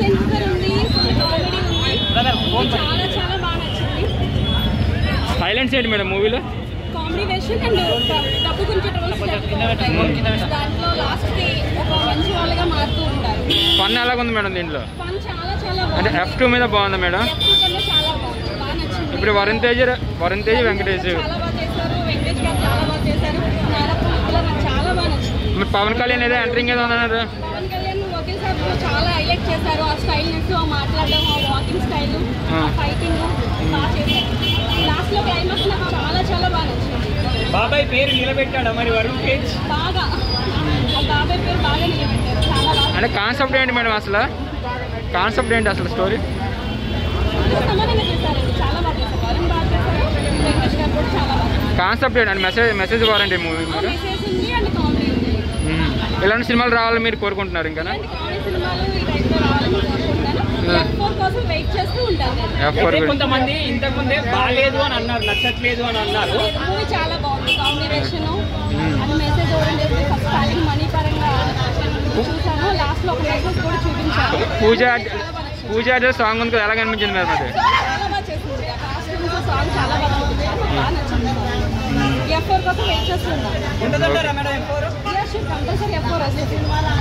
Silence ఉంది full comedy ఉంది చాలా చాలా బాగా నచ్చింది హైలైట్స్ ఏంటి మేడం మూవీలో కామెడీ వేషన్ అండ్ డబ్బు గురించి ట్రోల్స్ జరుగుతూ ఉంటాయి దాంట్లో లాస్ట్ కి ఒక మంచి వాళ్ళగా మారుతూ ఉంటారు ఫన్ ఎలాగుంది మేడం దీంట్లో ఫన్ చాలా చాలా అంటే బాగుంది ఎఫ్ టూ మీద బాగుందా మేడం F two కన్నా చాలా బాగుంది బాగా నచ్చింది ఇప్పుడు వరుణ్ తేజ్ వరుణ్ తేజ్ వెంకటేష్ చాలా బాగా చేశారు వెంకటేష్ గారు చాలా బాగా చేశారు నారప్ప ముద్దులో నాకు చాలా బాగా నచ్చింది మరి పవన్ కళ్యాణ్ ఏదో ఎంటరింగ్ ఏదో అన్నారు పవన్ కళ్యాణ్ వకీల్ సార్ చాలా హైలైట్ చేశారు ఆ స్టైల్నెస్ ఆ మాట్లాడడం ఆ వాకింగ్ స్టైల్ ఆ ఆ. ఫైటింగ్ బాగా చేశారు లాస్ట్ లో క్లైమాక్స్ నాకు చాలా చాలా బాగా నచ్చింది బాబాయ్ పేరు నిలబెట్టాడా మరి వరుణ్ తేజ్ బాగా ఆ బాబాయ్ పేరు బాగా నిలబెట్టారు చాలా బాగా అంటే కాన్సెప్ట్ ఏంటి మేడం అసలు కాన్సెప్ట్ ఏంటి అసలు స్టోరీ సమానంగా చేశారండి చాలా బాగా చేశారు వరుణ్ బాగా చేశారు వెంకటేష్ గారు కూడా చాలా బాగా చేశారు కాన్సెప్ట్ ఏంటి అంటే మెసేజ్ మెసేజ్ వారండి మూవీ మీరు మెసేజ్ ఉంది అండ్ కామెడీ ఉంది మ్మ్. ఇలాంటి సినిమాలు రావాలని మీరు కోరుకుంటున్నారు ఇంకా ఇలాంటి కామెడీ సినిమాలు ఈ టైంలో రావాలని కోరుకుంటాను ఎఫ్ ఫోర్ కోసం వెయిట్ చేస్తూ ఉంటాను నేను ఎఫ్ ఫోర్ అయితే కొంతమంది ఇంతకు ముందే బాగాలేదు అని అన్నారు నచ్చట్లేదు అని అన్నారు మూవీ చాలా బాగుంది కాంబినేషన్ అది message oriented first starting money పరంగా చూసాను లాస్ట్ లో ఒక మెసేజ్ కూడా చూపించారు పూజ చాలా బాగా నచ్చింది. పూజ అంటే సాంగ్ ఉంది కదా ఎలా కనిపించింది మేడం అది చాలా బాగా చేసింది ఆ కాస్ట్యూమ్స్ సాంగ్ చాలా బాగా ఉంది నాకు బాగా నచ్చింది ఎఫ్ ఫోర్ కోసం వెయిట్ చేస్తున్నాను ఉంటుందంటారా madam F four compulsory F four వస్తుంది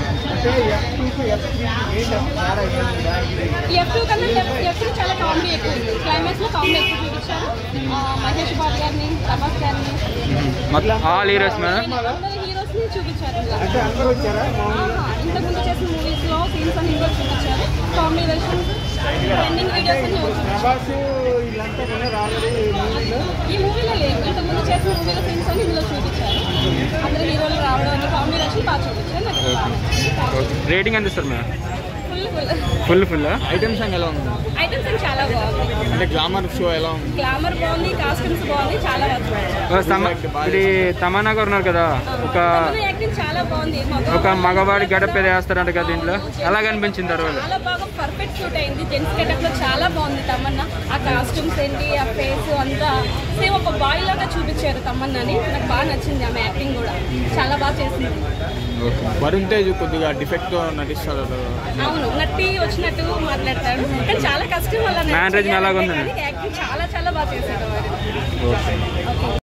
ఎఫ్ టూ కన్నా ఎఫ్ టూ చాలా కామెడీ ఎక్కువ ఉంది క్లైమాక్స్ లో కామెడీ ఎక్కువ చూపించారు ఆ, మహేష్ బాబు గారిని ప్రభాస్ గారిని మొత్తం ఆల్ హీరోస్ మేడం అందరు హీరోస్ ని చూపించారు ఆహా, ఇంతకుముందు చేసిన మూవీస్ లో సీన్స్ అన్ని కూడా చూపించారు కామెడీ వెర్షన్ ట్రెండింగ్ వీడియోస్ అన్ని చూపించారు ఈ మూవీలో లేదు ఇంతకుముందు చేసిన మూవీలో సీన్స్ అన్ని ఇందులో చూపించారు అందరు హీరోలు రావడం అన్ని కామెడీ వెర్షన్ బాగా చూపించారు నాకు బాగా నచ్చింది రేటింగ్ ఎంత ఇస్తారు madam full full full full item song ఎలా ఉంది ఐటమ్స్ అన్ని చాలా బాగుంది అంటే గ్లామర్ షో ఎలా ఉంది గ్లామర్ బాగుంది కాస్ట్యూమ్స్ బాగుంది చాలా బాగుంది ఇది తమన్నా గారు ఉన్నారు కదా ఒక యాక్టింగ్ చాలా బాగుంది మగ- ఒక మగవాడి గడప ఏదో వేస్తారంట కదా దీంట్లో ఎలా కనిపించింది తర్వాత చాలా బాగా పర్ఫెక్ట్ షూట్ అయింది జెంట్స్ గెటప్ లో చాలా బాగుంది తమన్నా ఆ కాస్ట్యూమ్స్ ఏంటి ఆ ఫేస్ అంతా సేమ్ ఒక బాయ్ లాగా చూపించారు తమన్నాని నాకు బాగా నచ్చింది ఆమె యాక్టింగ్ కూడా చాలా బాగా చేసింది వరుణ్ తేజ్ కొద్దిగా డిఫెక్ట్ తో నటిస్తారు అవును నట్టి వచ్చినట్టు మాట్లాడతాడు కానీ చాలా కష్టం వల్ల Mannerism ఎలాగుందండి? యాక్టింగ్ చాలా చాలా బాగా చేశాడు వాడు ఓకే